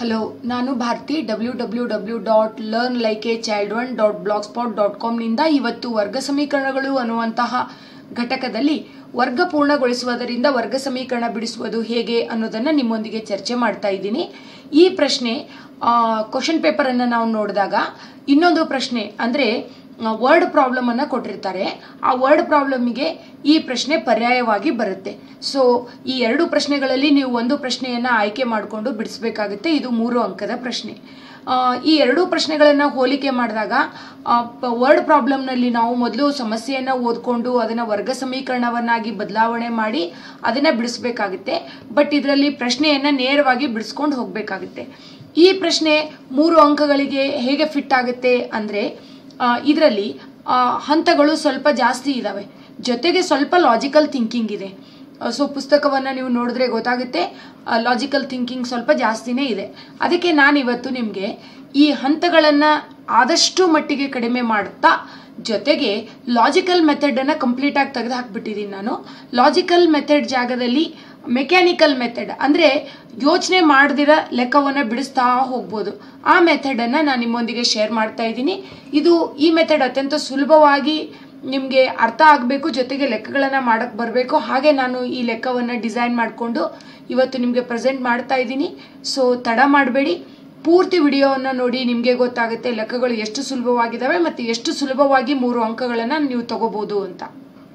Hello ನಾನು Bharathi W W W dot learn like a child one dot blogspot dot ಕಾಮ್ನಿಂದ ಇವತ್ತು ವರ್ಗ ಸಮೀಕರಣಗಳು ಅನ್ನುವಂತಹ ಘಟಕದಲ್ಲಿ ವರ್ಗ ಪೂರ್ಣಗೊಳಿಸುವುದರಿಂದ ವರ್ಗ ಸಮೀಕರಣ ಬಿಡಿಸುವುದು ಹೇಗೆ ಅನ್ನೋದನ್ನು ನಿಮ್ಮೊಂದಿಗೆ ಚರ್ಚೆ ಮಾಡ್ತಾ ಇದ್ದೀನಿ ಈ ಪ್ರಶ್ನೆ ಕ್ವಶನ್ ಪೇಪರನ್ನು ನಾವು ನೋಡಿದಾಗ ಇನ್ನೊಂದು ಪ್ರಶ್ನೆ ಅಂದರೆ ವರ್ಡ್ ಪ್ರಾಬ್ಲಮನ್ನು ಕೊಟ್ಟಿರ್ತಾರೆ ಆ ವರ್ಡ್ ಪ್ರಾಬ್ಲಮಿಗೆ ಈ ಪ್ರಶ್ನೆ ಪರ್ಯಾಯವಾಗಿ ಬರುತ್ತೆ ಸೊ ಈ ಎರಡು ಪ್ರಶ್ನೆಗಳಲ್ಲಿ ನೀವು ಒಂದು ಪ್ರಶ್ನೆಯನ್ನು ಆಯ್ಕೆ ಮಾಡಿಕೊಂಡು ಬಿಡಿಸಬೇಕಾಗುತ್ತೆ ಇದು ಮೂರು ಅಂಕದ ಪ್ರಶ್ನೆ ಆ, ಈ ಎರಡೂ ಪ್ರಶ್ನೆಗಳನ್ನು ಹೋಲಿಕೆ ಮಾಡಿದಾಗ ವರ್ಡ್ ಪ್ರಾಬ್ಲಮ್ನಲ್ಲಿ ನಾವು ಮೊದಲು ಸಮಸ್ಯೆಯನ್ನು ಓದ್ಕೊಂಡು ಅದನ್ನು ವರ್ಗ ಸಮೀಕರಣವನ್ನಾಗಿ ಬದಲಾವಣೆ ಮಾಡಿ ಅದನ್ನು ಬಿಡಿಸ್ಬೇಕಾಗುತ್ತೆ ಬಟ್ ಇದರಲ್ಲಿ ಪ್ರಶ್ನೆಯನ್ನು ನೇರವಾಗಿ ಬಿಡಿಸ್ಕೊಂಡು ಹೋಗಬೇಕಾಗುತ್ತೆ ಈ ಪ್ರಶ್ನೆ ಮೂರು ಅಂಕಗಳಿಗೆ ಹೇಗೆ ಫಿಟ್ ಆಗುತ್ತೆ ಅಂದರೆ ಇದರಲ್ಲಿ ಹಂತಗಳು ಸ್ವಲ್ಪ ಜಾಸ್ತಿ ಇದ್ದಾವೆ ಜೊತೆಗೆ ಸ್ವಲ್ಪ ಲಾಜಿಕಲ್ ಥಿಂಕಿಂಗ್ ಇದೆ ಸೊ ಪುಸ್ತಕವನ್ನು ನೀವು ನೋಡಿದ್ರೆ ಗೊತ್ತಾಗುತ್ತೆ ಲಾಜಿಕಲ್ ಥಿಂಕಿಂಗ್ ಸ್ವಲ್ಪ ಜಾಸ್ತಿನೇ ಇದೆ ಅದಕ್ಕೆ ನಾನಿವತ್ತು ನಿಮಗೆ ಈ ಹಂತಗಳನ್ನು ಆದಷ್ಟು ಮಟ್ಟಿಗೆ ಕಡಿಮೆ ಮಾಡುತ್ತಾ ಜೊತೆಗೆ ಲಾಜಿಕಲ್ ಮೆಥಡನ್ನು ಕಂಪ್ಲೀಟಾಗಿ ತೆಗೆದು ಹಾಕ್ಬಿಟ್ಟಿದ್ದೀನಿ ನಾನು ಲಾಜಿಕಲ್ ಮೆಥಡ್ ಜಾಗದಲ್ಲಿ ಮೆಕ್ಯಾನಿಕಲ್ ಮೆಥಡ್ ಅಂದರೆ ಯೋಚನೆ ಮಾಡದಿರ ಲೆಕ್ಕವನ್ನು ಬಿಡಿಸ್ತಾ ಹೋಗ್ಬೋದು ಆ ಮೆಥಡನ್ನು ನಾನು ನಿಮ್ಮೊಂದಿಗೆ ಶೇರ್ ಮಾಡ್ತಾ ಇದ್ದೀನಿ ಇದು ಈ ಮೆಥಡ್ ಅತ್ಯಂತ ಸುಲಭವಾಗಿ ನಿಮಗೆ ಅರ್ಥ ಆಗಬೇಕು ಜೊತೆಗೆ ಲೆಕ್ಕಗಳನ್ನು ಮಾಡೋಕ್ಕೆ ಬರಬೇಕು ಹಾಗೆ ನಾನು ಈ ಲೆಕ್ಕವನ್ನು ಡಿಸೈನ್ ಮಾಡಿಕೊಂಡು ಇವತ್ತು ನಿಮಗೆ ಪ್ರೆಸೆಂಟ್ ಮಾಡ್ತಾ ಇದ್ದೀನಿ ಸೊ ತಡ ಮಾಡಬೇಡಿ ಪೂರ್ತಿ ವಿಡಿಯೋವನ್ನು ನೋಡಿ ನಿಮಗೆ ಗೊತ್ತಾಗುತ್ತೆ ಲೆಕ್ಕಗಳು ಎಷ್ಟು ಸುಲಭವಾಗಿದ್ದಾವೆ ಮತ್ತು ಎಷ್ಟು ಸುಲಭವಾಗಿ ಮೂರು ಅಂಕಗಳನ್ನು ನೀವು ತಗೋಬೋದು ಅಂತ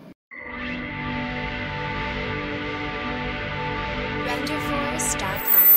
renderforce.com.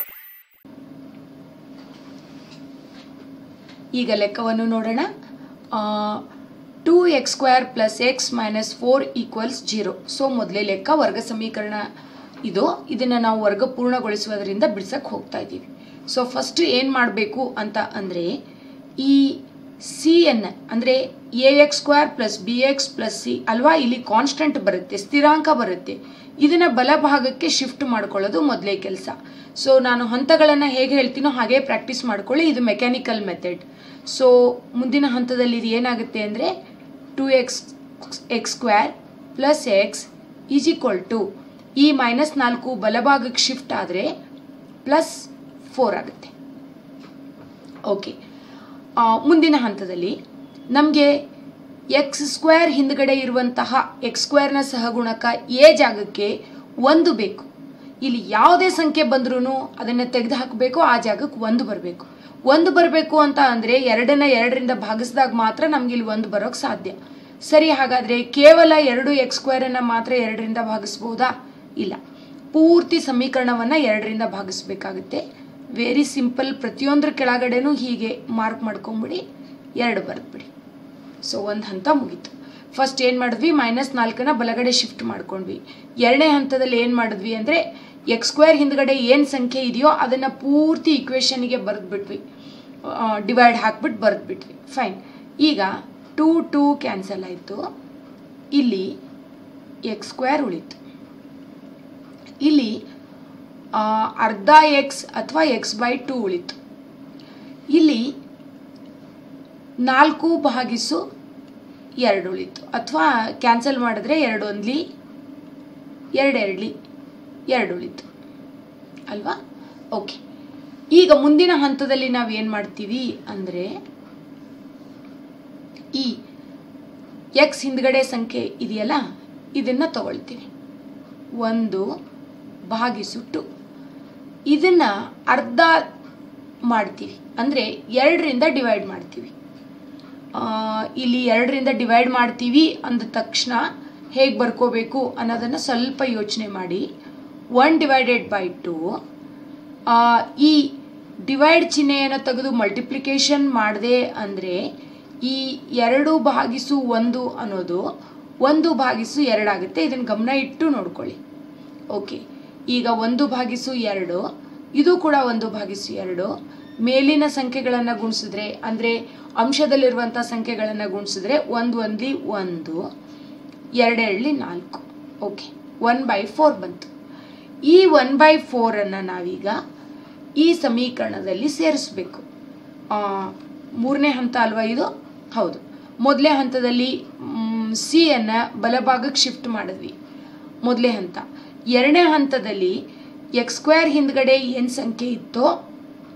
ಈಗ ಲೆಕ್ಕವನ್ನು ನೋಡೋಣ two X square plus X minus four equals zero so ಮೊದಲೇ ಲೆಕ್ಕ ವರ್ಗ ಸಮೀಕರಣ ಇದು ಇದನ್ನು ನಾವು ವರ್ಗ ಪೂರ್ಣಗೊಳಿಸುವುದರಿಂದ ಬಿಡ್ಸಕ್ಕೆ ಹೋಗ್ತಾ ಇದ್ದೀವಿ ಸೊ ಫಸ್ಟ್ ಏನು ಮಾಡಬೇಕು ಅಂತ ಅಂದರೆ ಈ ಸಿ ಎನ್ ಅಂದರೆ A X square plus B X plus C ಅಲ್ವಾ ಇಲ್ಲಿ ಕಾನ್ಸ್ಟೆಂಟ್ ಬರುತ್ತೆ ಸ್ಥಿರಾಂಕ ಬರುತ್ತೆ ಇದನ್ನು ಬಲಭಾಗಕ್ಕೆ ಶಿಫ್ಟ್ ಮಾಡ್ಕೊಳ್ಳೋದು ಮೊದಲೇ ಕೆಲಸ ಸೊ ನಾನು ಹಂತಗಳನ್ನು ಹೇಗೆ ಹೇಳ್ತೀನೋ ಹಾಗೆ ಪ್ರಾಕ್ಟೀಸ್ ಮಾಡ್ಕೊಳ್ಳಿ ಇದು ಮೆಕ್ಯಾನಿಕಲ್ ಮೆಥಡ್ ಸೊ ಮುಂದಿನ ಹಂತದಲ್ಲಿ ಇದು ಏನಾಗುತ್ತೆ ಅಂದರೆ two X X square plus X is equal to ಈ ಮೈನಸ್ ನಾಲ್ಕು ಬಲಭಾಗಕ್ಕೆ ಶಿಫ್ಟ್ ಆದರೆ ಪ್ಲಸ್ ಫೋರ್ ಆಗುತ್ತೆ ಓಕೆ ಮುಂದಿನ ಹಂತದಲ್ಲಿ ನಮಗೆ ಎಕ್ಸ್ ಸ್ಕ್ವೇರ್ ಹಿಂದ್ಗಡೆ ಇರುವಂತಹ ಎಕ್ಸ್ ಸ್ಕ್ವೇರ್ನ ಸಹಗುಣಕ ಎ ಜಾಗಕ್ಕೆ ಒಂದು ಬೇಕು ಇಲ್ಲಿ ಯಾವುದೇ ಸಂಖ್ಯೆ ಬಂದ್ರೂ ಅದನ್ನು ತೆಗೆದು ಹಾಕಬೇಕು ಆ ಜಾಗಕ್ಕೆ ಒಂದು ಬರಬೇಕು ಒಂದು ಬರಬೇಕು ಅಂತ ಅಂದರೆ ಎರಡನ್ನ ಎರಡರಿಂದ ಭಾಗಿಸಿದಾಗ ಮಾತ್ರ ನಮ್ಗೆ ಇಲ್ಲಿ ಒಂದು ಬರೋಕ್ಕೆ ಸಾಧ್ಯ ಸರಿ ಹಾಗಾದರೆ ಕೇವಲ ಎರಡು ಎಕ್ಸ್ ಸ್ಕ್ವೇರನ್ನು ಮಾತ್ರ ಎರಡರಿಂದ ಭಾಗಿಸ್ಬೋದಾ ಇಲ್ಲ ಪೂರ್ತಿ ಸಮೀಕರಣವನ್ನು ಎರಡರಿಂದ ಭಾಗಿಸ್ಬೇಕಾಗುತ್ತೆ ವೆರಿ ಸಿಂಪಲ್ ಪ್ರತಿಯೊಂದರ ಕೆಳಗಡೆನೂ ಹೀಗೆ ಮಾರ್ಕ್ ಮಾಡ್ಕೊಂಬಿಡಿ ಎರಡು ಬರೆದ್ಬಿಡಿ ಸೊ ಒಂದು ಹಂತ ಮುಗೀತು ಫಸ್ಟ್ ಏನು ಮಾಡಿದ್ವಿ ಮೈನಸ್ ನಾಲ್ಕನ್ನ ಬಲಗಡೆ ಶಿಫ್ಟ್ ಮಾಡ್ಕೊಂಡ್ವಿ ಎರಡನೇ ಹಂತದಲ್ಲಿ ಏನು ಮಾಡಿದ್ವಿ ಅಂದರೆ ಎಕ್ಸ್ ಸ್ಕ್ವೇರ್ ಹಿಂದ್ಗಡೆ ಏನು ಸಂಖ್ಯೆ ಇದೆಯೋ ಅದನ್ನು ಪೂರ್ತಿ ಇಕ್ವೇಷನ್ಗೆ ಬರೆದ್ಬಿಟ್ವಿ ಡಿವೈಡ್ ಹಾಕ್ಬಿಟ್ಟು ಬರೆದ್ಬಿಟ್ವಿ ಫೈನ್ ಈಗ ಟೂ ಟೂ ಕ್ಯಾನ್ಸಲ್ ಆಯಿತು ಇಲ್ಲಿ ಎಕ್ಸ್ ಸ್ಕ್ವೇರ್ ಉಳಿತು ಇಲ್ಲಿ ಆ, ಅರ್ಧ ಎಕ್ಸ್ ಅಥವಾ ಎಕ್ಸ್ ಬೈ ಟೂ ಉಳಿತು ಇಲ್ಲಿ ನಾಲ್ಕು ಭಾಗಿಸು ಎರಡು ಉಳಿತು ಅಥವಾ ಕ್ಯಾನ್ಸಲ್ ಮಾಡಿದ್ರೆ ಎರಡು ಒಂದ್ಲಿ ಎರಡು ಎರಡ್ಲಿ ಎರಡು ಉಳಿತು ಅಲ್ವಾ ಓಕೆ ಈಗ ಮುಂದಿನ ಹಂತದಲ್ಲಿ ನಾವು ಏನು ಮಾಡ್ತೀವಿ ಅಂದರೆ ಈ ಎಕ್ಸ್ ಹಿಂದ್ಗಡೆ ಸಂಖ್ಯೆ ಇದೆಯಲ್ಲ ಇದನ್ನು ತಗೊಳ್ತೀವಿ ಒಂದು ಭಾಗಿಸು ಟು ಇದನ್ನು ಅರ್ಧ ಮಾಡ್ತೀವಿ ಅಂದರೆ ಎರಡರಿಂದ ಡಿವೈಡ್ ಮಾಡ್ತೀವಿ ಆ, ಇಲ್ಲಿ ಎರಡರಿಂದ ಡಿವೈಡ್ ಮಾಡ್ತೀವಿ ಅಂದ ತಕ್ಷಣ ಹೇಗೆ ಬರ್ಕೋಬೇಕು ಅನ್ನೋದನ್ನು ಸ್ವಲ್ಪ ಯೋಚನೆ ಮಾಡಿ ಒನ್ ಡಿವೈಡೆಡ್ ಬೈ ಟು ಈ ಡಿವೈಡ್ ಚಿಹ್ನೆಯನ್ನು ತೆಗೆದು ಮಲ್ಟಿಪ್ಲಿಕೇಶನ್ ಮಾಡಿದೆ ಅಂದರೆ ಈ ಎರಡು ಭಾಗಿಸು ಒಂದು ಅನ್ನೋದು ಒಂದು ಭಾಗಿಸು ಎರಡಾಗುತ್ತೆ ಇದನ್ನು ಗಮನ ಇಟ್ಟು ನೋಡ್ಕೊಳ್ಳಿ ಓಕೆ ಈಗ ಒಂದು ಭಾಗಿಸು ಎರಡು ಇದು ಕೂಡ ಒಂದು ಭಾಗಿಸು ಎರಡು ಮೇಲಿನ ಸಂಖ್ಯೆಗಳನ್ನು ಗುಣಿಸಿದ್ರೆ ಅಂದರೆ ಅಂಶದಲ್ಲಿರುವಂಥ ಸಂಖ್ಯೆಗಳನ್ನು ಗುಣಿಸಿದ್ರೆ ಒಂದು ಒಂದ್ಲಿ ಒಂದು ಎರಡೆರಡ್ಲಿ ನಾಲ್ಕು ಓಕೆ ಒನ್ ಬೈ ಫೋರ್ ಬಂತು ಈ ಒನ್ ಬೈ ಫೋರನ್ನು ನಾವೀಗ ಈ ಸಮೀಕರಣದಲ್ಲಿ ಸೇರಿಸ್ಬೇಕು ಮೂರನೇ ಹಂತ ಅಲ್ವಾ ಇದು ಹೌದು ಮೊದಲೇ ಹಂತದಲ್ಲಿ ಸಿಯನ್ನು ಬಲಭಾಗಕ್ಕೆ ಶಿಫ್ಟ್ ಮಾಡಿದ್ವಿ ಮೊದಲೇ ಹಂತ ಎರಡನೇ ಹಂತದಲ್ಲಿ ಎಕ್ಸ್ ಸ್ಕ್ವೇರ್ ಹಿಂದ್ಗಡೆ ಏನು ಸಂಖ್ಯೆ ಇತ್ತೋ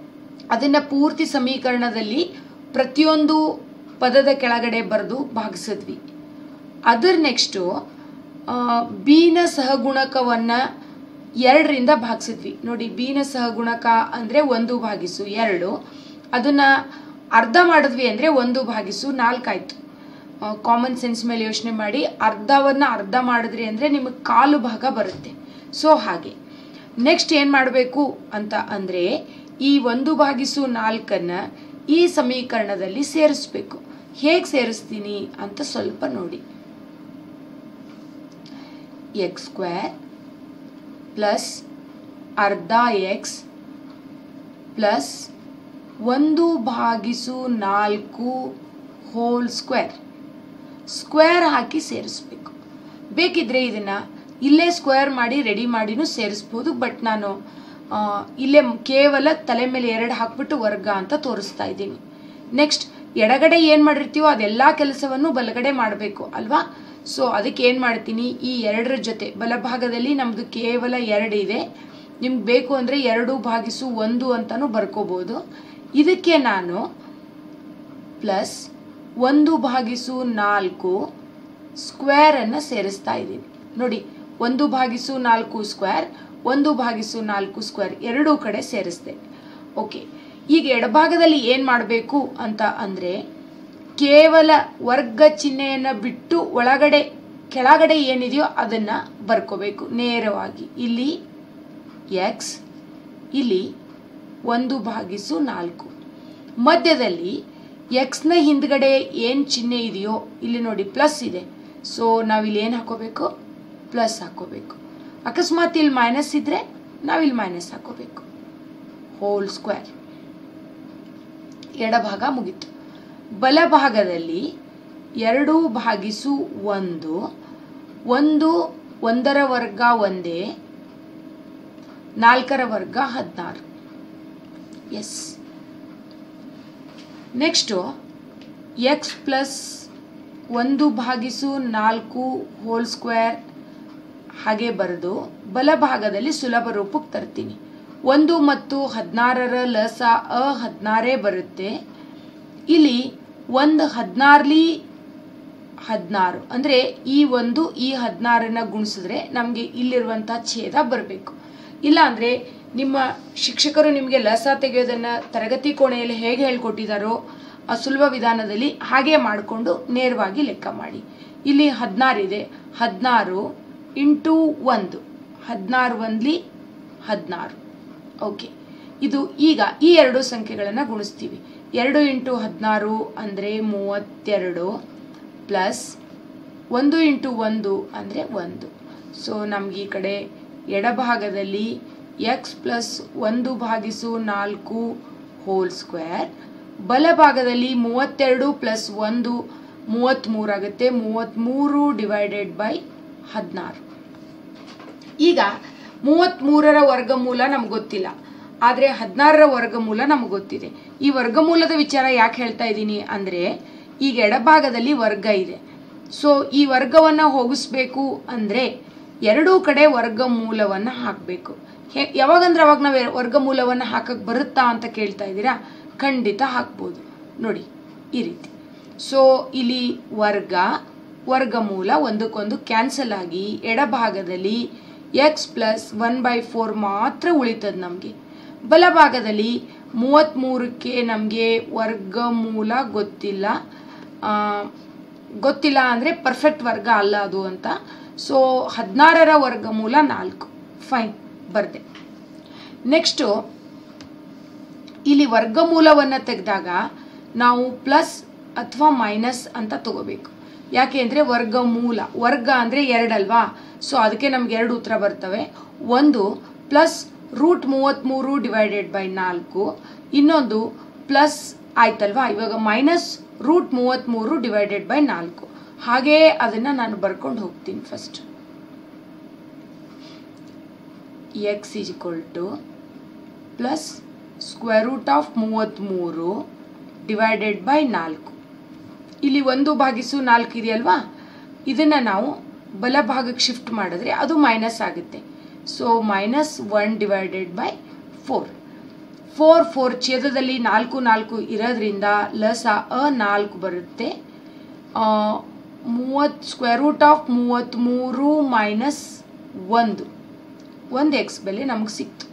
ಅದನ್ನು ಪೂರ್ತಿ ಸಮೀಕರಣದಲ್ಲಿ ಪ್ರತಿಯೊಂದು ಪದದ ಕೆಳಗಡೆ ಬರೆದು ಭಾಗಿಸಿದ್ವಿ ಅದರ ನೆಕ್ಸ್ಟು ಬಿನ ಸಹಗುಣಕವನ್ನು ಎರಡರಿಂದ ಭಾಗಿಸಿದ್ವಿ ನೋಡಿ ಬಿನ ಸಹಗುಣಕ ಅಂದರೆ ಒಂದು ಭಾಗಿಸು ಎರಡು ಅದನ್ನು ಅರ್ಧ ಮಾಡಿದ್ವಿ ಅಂದರೆ ಒಂದು ಭಾಗಿಸು ನಾಲ್ಕಾಯ್ತು ಕಾಮನ್ ಸೆನ್ಸ್ ಮೇಲೆ ಯೋಚನೆ ಮಾಡಿ ಅರ್ಧವನ್ನು ಅರ್ಧ ಮಾಡಿದ್ರಿ ಅಂದರೆ ನಿಮಗೆ ಕಾಲು ಭಾಗ ಬರುತ್ತೆ ಸೊ ಹಾಗೆ ನೆಕ್ಸ್ಟ್ ಏನು ಮಾಡಬೇಕು ಅಂತ ಅಂದರೆ ಈ ಒಂದು ಭಾಗಿಸು ನಾಲ್ಕನ್ನು ಈ ಸಮೀಕರಣದಲ್ಲಿ ಸೇರಿಸ್ಬೇಕು ಹೇಗೆ ಸೇರಿಸ್ತೀನಿ ಅಂತ ಸ್ವಲ್ಪ ನೋಡಿ ಎಕ್ಸ್ ಸ್ಕ್ವೇರ್ ಪ್ಲಸ್ ಅರ್ಧ ಎಕ್ಸ್ ಪ್ಲಸ್ ಒಂದು ಭಾಗಿಸು ನಾಲ್ಕು ಹೋಲ್ ಸ್ಕ್ವೇರ್ ಸ್ಕ್ವೇರ್ ಹಾಕಿ ಸೇರಿಸ್ಬೇಕು ಬೇಕಿದ್ರೆ ಇದನ್ನು ಇಲ್ಲೇ ಸ್ಕ್ವೇರ್ ಮಾಡಿ ರೆಡಿ ಮಾಡಿನೂ ಸೇರಿಸ್ಬೋದು ಬಟ್ ನಾನು ಆ, ಇಲ್ಲೇ ಕೇವಲ ತಲೆ ಮೇಲೆ ಎರಡು ಹಾಕ್ಬಿಟ್ಟು ವರ್ಗ ಅಂತ ತೋರಿಸ್ತಾ ಇದ್ದೀನಿ ನೆಕ್ಸ್ಟ್ ಎಡಗಡೆ ಏನು ಮಾಡಿರ್ತೀವೋ ಅದೆಲ್ಲ ಕೆಲಸವನ್ನು ಬಲಗಡೆ ಮಾಡಬೇಕು ಅಲ್ವಾ ಸೊ ಅದಕ್ಕೆ ಏನು ಮಾಡ್ತೀನಿ ಈ ಎರಡರ ಜೊತೆ ಬಲಭಾಗದಲ್ಲಿ ನಮ್ಮದು ಕೇವಲ ಎರಡು ಇದೆ ನಿಮ್ಗೆ ಬೇಕು ಅಂದರೆ ಎರಡು ಭಾಗಿಸು ಒಂದು ಅಂತಲೂ ಬರ್ಕೋಬೋದು ಇದಕ್ಕೆ ನಾನು ಪ್ಲಸ್ ಒಂದು ಭಾಗಿಸು ನಾಲ್ಕು ಸ್ಕ್ವೇರನ್ನು ಸೇರಿಸ್ತಾ ಇದ್ದೀನಿ ನೋಡಿ ಒಂದು ಭಾಗಿಸು ನಾಲ್ಕು ಸ್ಕ್ವೇರ್ ಒಂದು ಭಾಗಿಸು ನಾಲ್ಕು ಸ್ಕ್ವೇರ್ ಎರಡೂ ಕಡೆ ಸೇರಿಸ್ದೆ ಓಕೆ ಈಗ ಎಡಭಾಗದಲ್ಲಿ ಏನು ಮಾಡಬೇಕು ಅಂತ ಅಂದರೆ ಕೇವಲ ವರ್ಗ ಚಿಹ್ನೆಯನ್ನು ಬಿಟ್ಟು ಒಳಗಡೆ ಕೆಳಗಡೆ ಏನಿದೆಯೋ ಅದನ್ನು ಬರ್ಕೋಬೇಕು ನೇರವಾಗಿ ಇಲ್ಲಿ ಎಕ್ಸ್ ಇಲ್ಲಿ ಒಂದು ಭಾಗಿಸು ನಾಲ್ಕು ಮಧ್ಯದಲ್ಲಿ ಎಕ್ಸ್ನ ಹಿಂದ್ಗಡೆ ಏನು ಚಿಹ್ನೆ ಇದೆಯೋ ಇಲ್ಲಿ ನೋಡಿ ಪ್ಲಸ್ ಇದೆ ಸೊ ನಾವಿಲ್ಲಿ ಏನು ಹಾಕೋಬೇಕು ಪ್ಲಸ್ ಹಾಕೋಬೇಕು ಅಕಸ್ಮಾತ್ ಇಲ್ಲಿ ಮೈನಸ್ ಇದ್ದರೆ ನಾವಿಲ್ಲಿ ಮೈನಸ್ ಹಾಕೋಬೇಕು ಹೋಲ್ ಸ್ಕ್ವೇರ್ ಎಡಭಾಗ ಮುಗೀತು ಬಲಭಾಗದಲ್ಲಿ ಎರಡು ಭಾಗಿಸು ಒಂದು ಒಂದು ಒಂದರ ವರ್ಗ ಒಂದೇ ನಾಲ್ಕರ ವರ್ಗ ಹದಿನಾರು ಎಸ್ ನೆಕ್ಸ್ಟು ಎಕ್ಸ್ ಪ್ಲಸ್ ಒಂದು ಭಾಗಿಸು ನಾಲ್ಕು ಹೋಲ್ ಸ್ಕ್ವೇರ್ ಹಾಗೆ ಬರೆದು ಬಲಭಾಗದಲ್ಲಿ ಸುಲಭ ರೂಪಕ್ಕೆ ತರ್ತೀನಿ ಒಂದು ಮತ್ತು ಹದಿನಾರರ ಲಸ ಅ ಹದಿನಾರೇ ಬರುತ್ತೆ ಇಲ್ಲಿ ಒಂದು ಹದಿನಾರ್ಲಿ ಹದಿನಾರು ಅಂದರೆ ಈ ಒಂದು ಈ ಹದಿನಾರನ್ನ ಗುಣಿಸಿದ್ರೆ ನಮಗೆ ಇಲ್ಲಿರುವಂಥ ಛೇದ ಬರಬೇಕು ಇಲ್ಲ ಅಂದರೆ ನಿಮ್ಮ ಶಿಕ್ಷಕರು ನಿಮಗೆ ಲಸ ತೆಗೆಯೋದನ್ನು ತರಗತಿ ಕೋಣೆಯಲ್ಲಿ ಹೇಗೆ ಹೇಳ್ಕೊಟ್ಟಿದ್ದಾರೋ ಆ ಸುಲಭ ವಿಧಾನದಲ್ಲಿ ಹಾಗೆ ಮಾಡಿಕೊಂಡು ನೇರವಾಗಿ ಲೆಕ್ಕ ಮಾಡಿ ಇಲ್ಲಿ ಹದಿನಾರಿದೆ ಹದಿನಾರು ಇಂಟು ಒಂದು ಹದಿನಾರು ಒಂದ್ಲಿ ಹದಿನಾರು ಓಕೆ ಇದು ಈಗ ಈ ಎರಡು ಸಂಖ್ಯೆಗಳನ್ನು ಗುಣಿಸ್ತೀವಿ ಎರಡು ಇಂಟು ಹದಿನಾರು ಅಂದರೆ ಮೂವತ್ತೆರಡು ಪ್ಲಸ್ ಒಂದು ಇಂಟು ಒಂದು ಅಂದರೆ ಒಂದು ಸೊ ನಮ್ಗೆ ಈ ಕಡೆ ಎಡಭಾಗದಲ್ಲಿ ಎಕ್ಸ್ ಪ್ಲಸ್ ಒಂದು ಭಾಗಿಸು ನಾಲ್ಕು ಹೋಲ್ ಸ್ಕ್ವೇರ್ ಬಲಭಾಗದಲ್ಲಿ ಮೂವತ್ತೆರಡು ಪ್ಲಸ್ ಒಂದು ಮೂವತ್ತ್ಮೂರು ಆಗುತ್ತೆ ಮೂವತ್ತ್ಮೂರು ಡಿವೈಡೆಡ್ ಬೈ ಹದಿನಾರು ಈಗ ಮೂವತ್ತ್ಮೂರರ ವರ್ಗಮೂಲ ನಮ್ಗೆ ಗೊತ್ತಿಲ್ಲ ಆದರೆ ಹದಿನಾರರ ವರ್ಗಮೂಲ ನಮ್ಗೆ ಗೊತ್ತಿದೆ ಈ ವರ್ಗಮೂಲದ ವಿಚಾರ ಯಾಕೆ ಹೇಳ್ತಾ ಇದ್ದೀನಿ ಅಂದರೆ ಈಗ ಎಡಭಾಗದಲ್ಲಿ ವರ್ಗ ಇದೆ ಸೊ ಈ ವರ್ಗವನ್ನು ಹೋಗಿಸ್ಬೇಕು ಅಂದರೆ ಎರಡೂ ಕಡೆ ವರ್ಗಮೂಲವನ್ನು ಹಾಕಬೇಕು ಹೇ ಯಾವಾಗಂದ್ರೆ ಅವಾಗ ನಾವು ವರ್ಗಮೂಲವನ್ನು ಹಾಕಕ್ಕೆ ಬರುತ್ತಾ ಅಂತ ಕೇಳ್ತಾ ಇದ್ದೀರಾ ಖಂಡಿತ ಹಾಕ್ಬೋದು ನೋಡಿ ಈ ರೀತಿ ಸೊ ಇಲ್ಲಿ ವರ್ಗ ವರ್ಗಮೂಲ ಒಂದಕ್ಕೊಂದು ಕ್ಯಾನ್ಸಲ್ ಆಗಿ ಎಡಭಾಗದಲ್ಲಿ X plus one by four ಮಾತ್ರ ಉಳಿತದೆ ನಮಗೆ ಬಲಭಾಗದಲ್ಲಿ ಮೂವತ್ತ್ಮೂರಕ್ಕೆ ನಮಗೆ ವರ್ಗಮೂಲ ಗೊತ್ತಿಲ್ಲ ಆ, ಗೊತ್ತಿಲ್ಲ ಅಂದರೆ ಪರ್ಫೆಕ್ಟ್ ವರ್ಗ ಅಲ್ಲ ಅದು ಅಂತ ಸೊ ಹದಿನಾರರ ವರ್ಗಮೂಲ ನಾಲ್ಕು ಫೈನ್ ಬರ್ದೆ ನೆಕ್ಸ್ಟು ಇಲ್ಲಿ ವರ್ಗಮೂಲವನ್ನು ತೆಗೆದಾಗ ನಾವು ಪ್ಲಸ್ ಅಥವಾ ಮೈನಸ್ ಅಂತ ತಗೋಬೇಕು ಯಾಕೆ ಅಂದರೆ ವರ್ಗಮೂಲ ವರ್ಗ ಅಂದರೆ ಎರಡಲ್ವಾ ಸೊ ಅದಕ್ಕೆ ನಮ್ಗೆ ಎರಡು ಉತ್ತರ ಬರ್ತವೆ ಒಂದು ಪ್ಲಸ್ ರೂಟ್ ಮೂವತ್ತ್ಮೂರು ಡಿವೈಡೆಡ್ ಬೈ ನಾಲ್ಕು ಇನ್ನೊಂದು ಪ್ಲಸ್ ಆಯ್ತಲ್ವಾ ಇವಾಗ ಮೈನಸ್ ರೂಟ್ ಮೂವತ್ತ್ಮೂರು ಡಿವೈಡೆಡ್ ಬೈ ನಾಲ್ಕು ಹಾಗೇ ಅದನ್ನು ನಾನು ಬರ್ಕೊಂಡು ಹೋಗ್ತೀನಿ first X is equal to plus square root of ಮೂವತ್ತ್ಮೂರು ಡಿವೈಡೆಡ್ ಬೈ ನಾಲ್ಕು ಇಲ್ಲಿ ಒಂದು ಭಾಗಿಸು ನಾಲ್ಕು ಇದೆಯಲ್ವಾ ಇದನ್ನು ನಾವು ಬಲಭಾಗಕ್ಕೆ ಶಿಫ್ಟ್ ಮಾಡಿದ್ರೆ ಅದು ಮೈನಸ್ ಆಗುತ್ತೆ so minus one divided by four four four ಛೇದದಲ್ಲಿ ನಾಲ್ಕು ನಾಲ್ಕು ಇರೋದ್ರಿಂದ ಲಸ ಅ ನಾಲ್ಕು ಬರುತ್ತೆ ಮೂವತ್ತು ಸ್ಕ್ವೇರ್ ರೂಟ್ ಆಫ್ ಮೂವತ್ತ್ಮೂರು ಮೈನಸ್ ಒಂದು ಒಂದು ಎಕ್ಸ್ ಬೆಲೆ ನಮಗೆ ಸಿಕ್ತು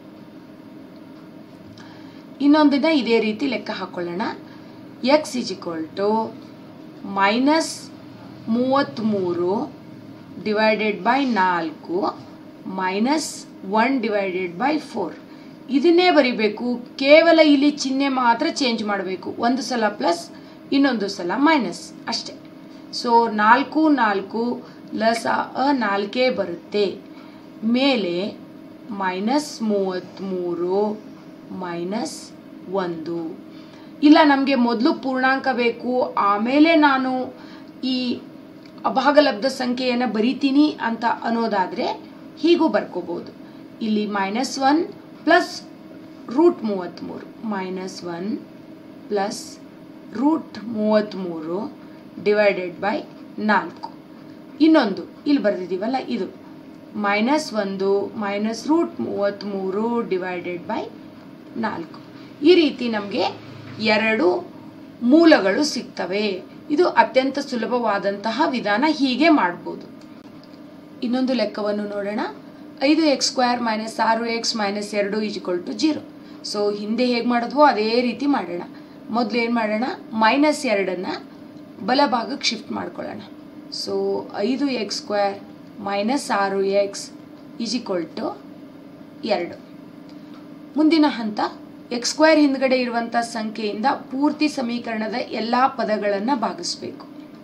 ಇನ್ನೊಂದನ್ನ ಇದೇ ರೀತಿ ಲೆಕ್ಕ ಹಾಕೊಳ್ಳೋಣ X is equal to minus ಮೂವತ್ತ್ಮೂರು ಡಿವೈಡೆಡ್ ಬೈ ನಾಲ್ಕು minus one divided by four ಇದನ್ನೇ ಬರಿಬೇಕು ಕೇವಲ ಇಲ್ಲಿ ಚಿಹ್ನೆ ಮಾತ್ರ ಚೇಂಜ್ ಮಾಡಬೇಕು ಒಂದು ಸಲ ಪ್ಲಸ್ ಇನ್ನೊಂದು ಸಲ ಮೈನಸ್ ಅಷ್ಟೆ ಸೊ ನಾಲ್ಕು ನಾಲ್ಕು ಲಸ ಅ ನಾಲ್ಕೇ ಬರುತ್ತೆ ಮೇಲೆ ಮೈನಸ್ ಮೂವತ್ತ್ಮೂರು ಮೈನಸ್ ಒಂದು ಇಲ್ಲ ನಮಗೆ ಮೊದಲು ಪೂರ್ಣಾಂಕ ಬೇಕು ಆಮೇಲೆ ನಾನು ಈ ಅಭಾಗಲಬ್ಧ ಸಂಖ್ಯೆಯನ್ನು ಬರಿತೀನಿ ಅಂತ ಅನ್ನೋದಾದರೆ ಹೀಗೂ ಬರ್ಕೋಬೋದು ಇಲ್ಲಿ ಮೈನಸ್ ಒನ್ ಪ್ಲಸ್ ರೂಟ್ ಮೂವತ್ತ್ಮೂರು ಮೈನಸ್ ಒನ್ ಪ್ಲಸ್ ರೂಟ್ ಮೂವತ್ತ್ಮೂರು ಡಿವೈಡೆಡ್ ಬೈ ನಾಲ್ಕು ಇನ್ನೊಂದು ಇಲ್ಲಿ ಬರೆದಿದ್ದೀವಲ್ಲ ಇದು ಮೈನಸ್ ಒಂದು ಮೈನಸ್ ರೂಟ್ ಮೂವತ್ತ್ಮೂರು ಡಿವೈಡೆಡ್ ಬೈ ನಾಲ್ಕು ಈ ರೀತಿ ನಮಗೆ ಎರಡು ಮೂಲಗಳು ಸಿಗ್ತವೆ ಇದು ಅತ್ಯಂತ ಸುಲಭವಾದಂತಹ ವಿಧಾನ ಹೀಗೆ ಮಾಡ್ಬೋದು ಇನ್ನೊಂದು ಲೆಕ್ಕವನ್ನು ನೋಡೋಣ ಐದು ಎಕ್ಸ್ ಸ್ಕ್ವೇರ್ ಮೈನಸ್ ಆರು ಎಕ್ಸ್ ಮೈನಸ್ ಎರಡು ಈಜ್ಕೊಲ್ ಟು ಜೀರೋ ಸೊ ಹಿಂದೆ ಹೇಗೆ ಮಾಡಿದ್ವೋ ಅದೇ ರೀತಿ ಮಾಡೋಣ ಮೊದಲು ಏನು ಮಾಡೋಣ ಮೈನಸ್ ಎರಡನ್ನು ಬಲಭಾಗಕ್ಕೆ ಶಿಫ್ಟ್ ಮಾಡ್ಕೊಳ್ಳೋಣ ಸೊ ಐದು ಎಕ್ಸ್ ಸ್ಕ್ವೇರ್ ಮೈನಸ್ ಆರು ಎಕ್ಸ್ ಈಜ್ಕೊಲ್ ಟು ಎರಡು ಮುಂದಿನ ಹಂತ ಎಕ್ಸ್ ಸ್ಕ್ವೇರ್ ಹಿಂದ್ಗಡೆ ಇರುವಂಥ ಸಂಖ್ಯೆಯಿಂದ ಪೂರ್ತಿ ಸಮೀಕರಣದ ಎಲ್ಲ ಪದಗಳನ್ನು ಭಾಗಿಸ್ಬೇಕು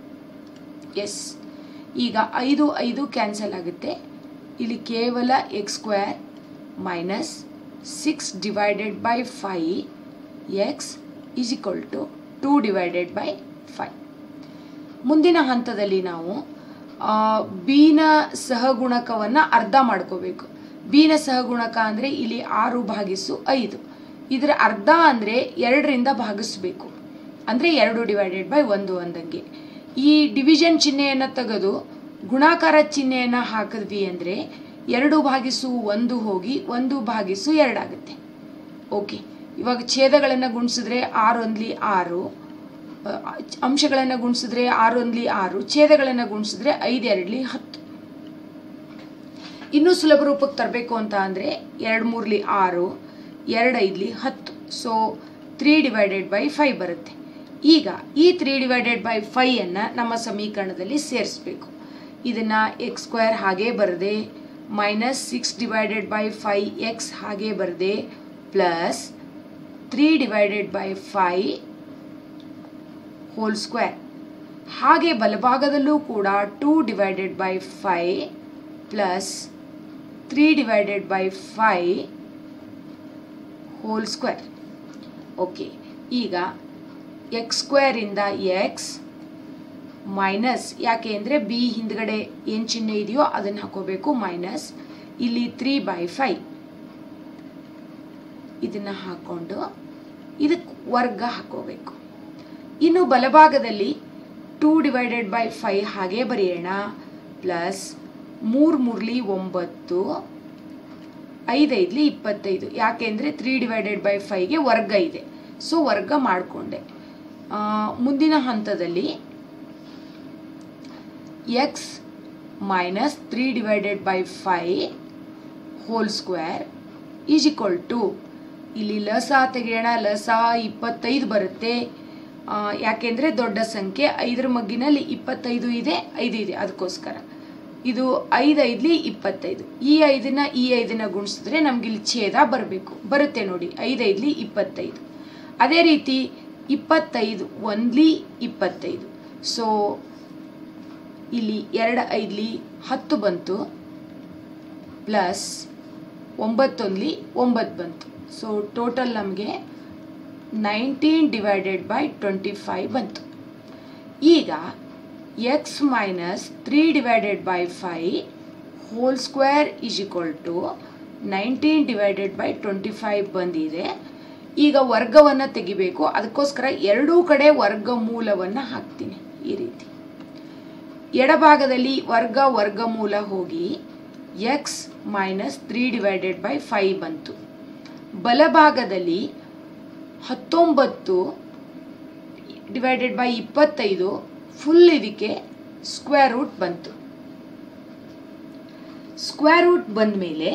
ಎಸ್ ಈಗ ಐದು ಐದು ಕ್ಯಾನ್ಸಲ್ ಆಗುತ್ತೆ ಇಲ್ಲಿ ಕೇವಲ x square minus six divided by five x is equal to two divided by five ಮುಂದಿನ ಹಂತದಲ್ಲಿ ನಾವು ಬಿನ ಸಹಗುಣಕವನ್ನು ಅರ್ಧ ಮಾಡ್ಕೋಬೇಕು ಬಿನ ಸಹಗುಣಕ ಅಂದರೆ ಇಲ್ಲಿ ಆರು ಭಾಗಿಸು ಐದು ಇದರ ಅರ್ಧ ಅಂದರೆ ಎರಡರಿಂದ ಭಾಗಿಸ್ಬೇಕು ಅಂದರೆ ಎರಡು ಡಿವೈಡೆಡ್ ಬೈ ಒಂದು ಅಂದಂಗೆ ಈ ಡಿವಿಷನ್ ಚಿಹ್ನೆಯನ್ನು ತೆಗೆದು ಗುಣಾಕಾರ ಚಿಹ್ನೆಯನ್ನು ಹಾಕಿದ್ವಿ ಅಂದರೆ ಎರಡು ಭಾಗಿಸು ಒಂದು ಹೋಗಿ ಒಂದು ಭಾಗಿಸು ಎರಡಾಗುತ್ತೆ ಓಕೆ ಇವಾಗ ಛೇದಗಳನ್ನು ಗುಣಿಸಿದ್ರೆ ಆರು ಒಂದ್ಲಿ ಆರು ಅಂಶಗಳನ್ನು ಗುಣಿಸಿದ್ರೆ ಆರು ಒಂದ್ಲಿ ಆರು ಛೇದಗಳನ್ನು ಗುಣಿಸಿದ್ರೆ ಐದು ಎರಡ್ಲಿ ಹತ್ತು ಇನ್ನೂ ಸುಲಭ ರೂಪಕ್ಕೆ ತರಬೇಕು ಅಂತ ಅಂದರೆ ಎರಡು ಮೂರ್ಲಿ ಆರು ಎರಡು ಐದ್ಲಿ ಹತ್ತು so three divided by five ಬರುತ್ತೆ ಈಗ ಈ ತ್ರೀ ಡಿವೈಡೆಡ್ ಬೈ ಫೈಯನ್ನು ನಮ್ಮ ಸಮೀಕರಣದಲ್ಲಿ ಸೇರಿಸ್ಬೇಕು ಇದನ್ನು ಎಕ್ಸ್ ಸ್ಕ್ವೇರ್ ಹಾಗೇ ಬರದೆ minus six divided by five x ಹಾಗೇ ಬರದೆ plus three divided by five whole square ಹಾಗೆ ಬಲಭಾಗದಲ್ಲೂ ಕೂಡ two divided by five plus three divided by five whole square okay ಈಗ ಎಕ್ಸ್ ಸ್ಕ್ವೇರಿಂದ ಎಕ್ಸ್ ಮೈನಸ್ ಯಾಕೆ ಅಂದರೆ ಬಿ ಹಿಂದ್ಗಡೆ ಏನು ಚಿಹ್ನೆ ಇದೆಯೋ ಅದನ್ನು ಹಾಕೋಬೇಕು ಮೈನಸ್ ಇಲ್ಲಿ ತ್ರೀ ಬೈ ಫೈ ಇದನ್ನು ಹಾಕ್ಕೊಂಡು ಇದಕ್ಕೆ ವರ್ಗ ಹಾಕೋಬೇಕು ಇನ್ನು ಬಲಭಾಗದಲ್ಲಿ ಟೂ ಡಿವೈಡೆಡ್ ಬೈ ಫೈ ಹಾಗೆ ಬರೆಯೋಣ ಪ್ಲಸ್ ಮೂರು ಮೂರ್ಲಿ ಒಂಬತ್ತು ಐದೈದ್ಲಿ ಇಪ್ಪತ್ತೈದು ಯಾಕೆಂದರೆ ತ್ರೀ ಡಿವೈಡೆಡ್ ಬೈ ಫೈಗೆ ವರ್ಗ ಇದೆ ಸೊ ವರ್ಗ ಮಾಡಿಕೊಂಡೆ ಮುಂದಿನ ಹಂತದಲ್ಲಿ x minus three divided by five whole square is equal to ಇಲ್ಲಿ ಲಸ ತೆಗೆಯೋಣ ಲಸ ಇಪ್ಪತ್ತೈದು ಬರುತ್ತೆ ಯಾಕೆಂದರೆ ದೊಡ್ಡ ಸಂಖ್ಯೆ ಐದರ ಮಗ್ಗಿನಲ್ಲಿ ಇಪ್ಪತ್ತೈದು ಇದೆ ಐದು ಇದೆ ಅದಕ್ಕೋಸ್ಕರ ಇದು ಐದು ಐದ್ಲಿ ಇಪ್ಪತ್ತೈದು ಈ ಐದನ್ನ ಈ ಐದನ್ನ ಗುಣಿಸಿದ್ರೆ ನಮ್ಗೆ ಇಲ್ಲಿ ಛೇದ ಬರಬೇಕು ಬರುತ್ತೆ ನೋಡಿ ಐದೈದ್ಲಿ ಇಪ್ಪತ್ತೈದು ಅದೇ ರೀತಿ ಇಪ್ಪತ್ತೈದು ಒಂದ್ಲಿ ಇಪ್ಪತ್ತೈದು ಸೊ ಇಲ್ಲಿ ಎರಡು ಐದ್ಲಿ ಹತ್ತು ಬಂತು ಪ್ಲಸ್ ಒಂಬತ್ತೊಂದ್ಲಿ ಒಂಬತ್ತು ಬಂತು ಸೊ ಟೋಟಲ್ ನಮಗೆ nineteen divided by twenty five ಬಂತು ಈಗ x minus three divided by five whole square is equal to nineteen divided by twenty five ಬಂದಿದೆ ಈಗ ವರ್ಗವನ್ನು ತೆಗಿಬೇಕು ಅದಕ್ಕೋಸ್ಕರ ಎರಡೂ ಕಡೆ ವರ್ಗಮೂಲವನ್ನು ಹಾಕ್ತೀನಿ ಈ ರೀತಿ ಎಡಭಾಗದಲ್ಲಿ ವರ್ಗ ವರ್ಗಮೂಲ ಹೋಗಿ x minus three divided by five ಬಂತು ಬಲಭಾಗದಲ್ಲಿ ಹತ್ತೊಂಬತ್ತು ಡಿವೈಡೆಡ್ ಬೈ ಇಪ್ಪತ್ತೈದು ಫುಲ್ ಇದಕ್ಕೆ ಸ್ಕ್ವೇರ್ ರೂಟ್ ಬಂತು ಸ್ಕ್ವೇರ್ ರೂಟ್ ಬಂದ ಮೇಲೆ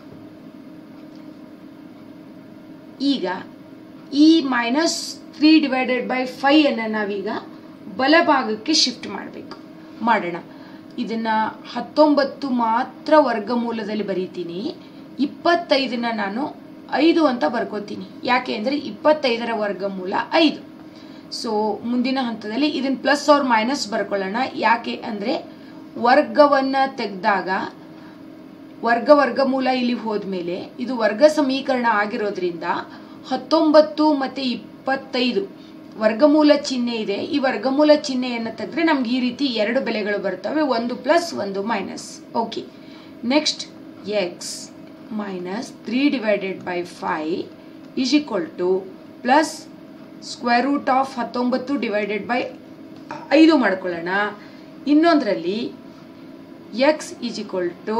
ಈಗ ಈ minus three divided by five ಅನ್ನು ನಾವೀಗ ಬಲಭಾಗಕ್ಕೆ ಶಿಫ್ಟ್ ಮಾಡಬೇಕು ಮಾಡೋಣ ಇದನ್ನು ಹತ್ತೊಂಬತ್ತು ಮಾತ್ರ ವರ್ಗಮೂಲದಲ್ಲಿ ಬರೀತೀನಿ ಇಪ್ಪತ್ತೈದನ್ನ ನಾನು ಐದು ಅಂತ ಬರ್ಕೋತೀನಿ ಯಾಕೆ ಅಂದರೆ ಇಪ್ಪತ್ತೈದರ ವರ್ಗಮೂಲ ಐದು ಸೊ ಮುಂದಿನ ಹಂತದಲ್ಲಿ ಇದನ್ನು ಪ್ಲಸ್ ಅವ್ರ ಮೈನಸ್ ಬರ್ಕೊಳ್ಳೋಣ ಯಾಕೆ ಅಂದರೆ ವರ್ಗವನ್ನು ತೆಗೆದಾಗ ವರ್ಗ ವರ್ಗಮೂಲ ಇಲ್ಲಿ ಹೋದ್ಮೇಲೆ ಇದು ವರ್ಗ ಸಮೀಕರಣ ಆಗಿರೋದ್ರಿಂದ ಹತ್ತೊಂಬತ್ತು ಮತ್ತು ಇಪ್ಪತ್ತೈದು ವರ್ಗಮೂಲ ಚಿಹ್ನೆ ಇದೆ ಈ ವರ್ಗಮೂಲ ಚಿಹ್ನೆಯನ್ನು ತೆಗೆದ್ರೆ ನಮ್ಗೆ ಈ ರೀತಿ ಎರಡು ಬೆಲೆಗಳು ಬರ್ತವೆ ಒಂದು ಪ್ಲಸ್ ಒಂದು minus okay next x minus three divided by five is equal to plus square root of ಹತ್ತೊಂಬತ್ತು ಡಿವೈಡೆಡ್ ಬೈ ಐದು ಮಾಡ್ಕೊಳ್ಳೋಣ ಇನ್ನೊಂದರಲ್ಲಿ x is equal to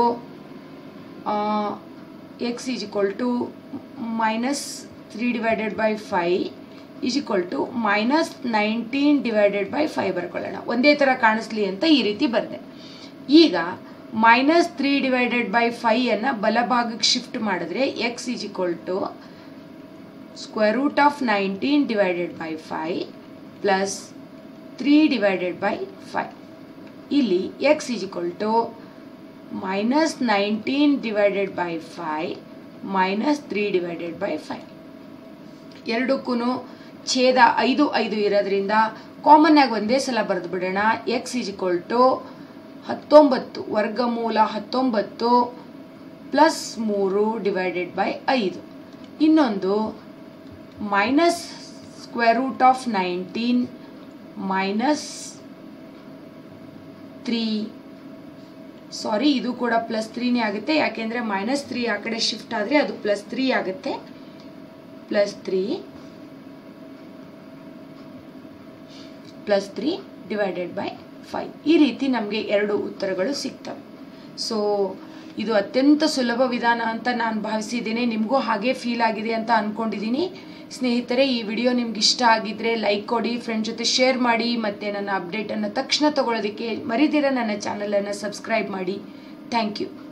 x is equal to minus three divided by five is equal to minus nineteen divided by five ಬರ್ಕೊಳ್ಳೋಣ ಒಂದೇ ಥರ ಕಾಣಿಸ್ಲಿ ಅಂತ ಈ ರೀತಿ ಬಂದೆ ಈಗ ಮೈನಸ್ ತ್ರೀ ಡಿವೈಡೆಡ್ ಬೈ ಫೈಯನ್ನು ಬಲಭಾಗಕ್ಕೆ ಶಿಫ್ಟ್ ಮಾಡಿದ್ರೆ x is equal to square root of nineteen divided by five plus three divided by five ಇಲ್ಲಿ x is equal to minus nineteen divided by five minus three divided by five ಎರಡಕ್ಕೂ ಛೇದ ಐದು ಐದು ಇರೋದ್ರಿಂದ common ಆಗಿ ಒಂದೇ ಸಲ ಬರೆದು ಬಿಡೋಣ ಎಕ್ಸ್ ಈಸ್ ಈಕ್ವಲ್ ಟು ಹತ್ತೊಂಬತ್ತು ವರ್ಗಮೂಲ ಹತ್ತೊಂಬತ್ತು ಪ್ಲಸ್ ಮೂರು ಡಿವೈಡೆಡ್ ಬೈ ಐದು ಇನ್ನೊಂದು minus square root of nineteen minus three sorry ಇದು ಕೂಡ ಪ್ಲಸ್ ತ್ರೀನೇ ಆಗುತ್ತೆ ಯಾಕೆಂದರೆ ಮೈನಸ್ ತ್ರೀ ಆ ಕಡೆ ಶಿಫ್ಟ್ ಆದರೆ ಅದು ಪ್ಲಸ್ ತ್ರೀ ಆಗುತ್ತೆ plus three plus three divided by five ಈ ರೀತಿ ನಮಗೆ ಎರಡು ಉತ್ತರಗಳು ಸಿಗ್ತವೆ ಸೊ ಇದು ಅತ್ಯಂತ ಸುಲಭ ವಿಧಾನ ಅಂತ ನಾನು ಭಾವಿಸಿದ್ದೀನಿ ನಿಮಗೂ ಹಾಗೆ ಫೀಲ್ ಆಗಿದೆ ಅಂತ ಅಂದ್ಕೊಂಡಿದ್ದೀನಿ ಸ್ನೇಹಿತರೆ ಈ ವಿಡಿಯೋ ನಿಮ್ಗೆ ಇಷ್ಟ ಆಗಿದ್ರೆ ಲೈಕ್ ಕೊಡಿ ಫ್ರೆಂಡ್ ಜೊತೆ ಶೇರ್ ಮಾಡಿ ಮತ್ತು ನನ್ನ ಅಪ್ಡೇಟನ್ನು ತಕ್ಷಣ ತಗೊಳ್ಳೋದಕ್ಕೆ ಮರಿದಿರ ನನ್ನ ಚಾನಲನ್ನು ಸಬ್ಸ್ಕ್ರೈಬ್ ಮಾಡಿ ಥ್ಯಾಂಕ್ ಯು